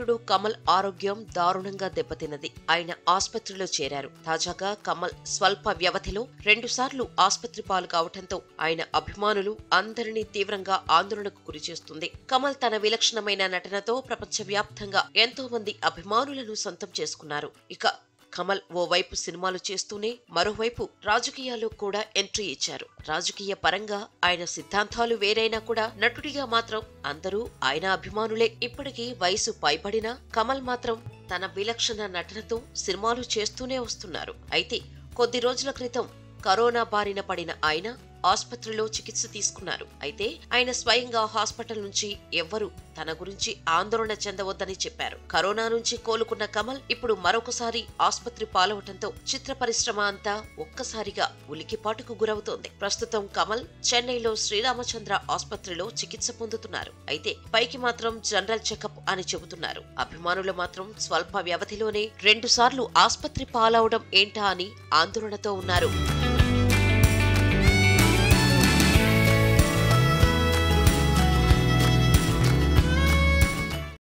నటుడు కమల్ ఆరోగ్యం దారుణంగా దెబ్బతిన్నది ఆయన ఆసుపత్రిలో చేరారు తాజాగా కమల్ స్వల్ప వ్యవధిలో రెండుసార్లు ఆసుపత్రి పాలు కావడంతో ఆయన అభిమానులు అందరినీ తీవ్రంగా ఆందోళనకు గురిచేస్తుంది కమల్ తన విలక్షణమైన నటనతో ప్రపంచవ్యాప్తంగా ఎంతో మంది అభిమానులను సొంతం చేసుకున్నారు ఇక కమల్ ఓవైపు సినిమాలు చేస్తూనే మరోవైపు రాజకీయాల్లో కూడా ఎంట్రీ ఇచ్చారు రాజకీయ పరంగా ఆయన సిద్ధాంతాలు వేరైనా కూడా నటుడిగా మాత్రం అందరూ ఆయన అభిమానులే ఇప్పటికీ వయసు పైబడినా కమల్ మాత్రం తన విలక్షణ నటనతో సినిమాలు చేస్తూనే వస్తున్నారు అయితే కొద్ది రోజుల క్రితం కరోనా బారిన పడిన ఆయన ఆసుపత్రిలో చికిత్స తీసుకున్నారు అయితే ఆయన స్వయంగా హాస్పిటల్ నుంచి ఎవ్వరూ తన గురించి ఆందోళన చెందవద్దని చెప్పారు కరోనా నుంచి కోలుకున్న కమల్ ఇప్పుడు మరొకసారి ఆసుపత్రి పాలవటంతో చిత్ర పరిశ్రమ అంతా ఒక్కసారిగా ఉలికిపాటుకు గురవుతోంది ప్రస్తుతం కమల్ చెన్నైలో శ్రీరామచంద్ర ఆసుపత్రిలో చికిత్స పొందుతున్నారు అయితే పైకి మాత్రం జనరల్ చెకప్ అని చెబుతున్నారు అభిమానులు మాత్రం స్వల్ప వ్యవధిలోనే రెండు సార్లు ఆసుపత్రి పాలవడం ఏంటా అని ఆందోళనతో ఉన్నారు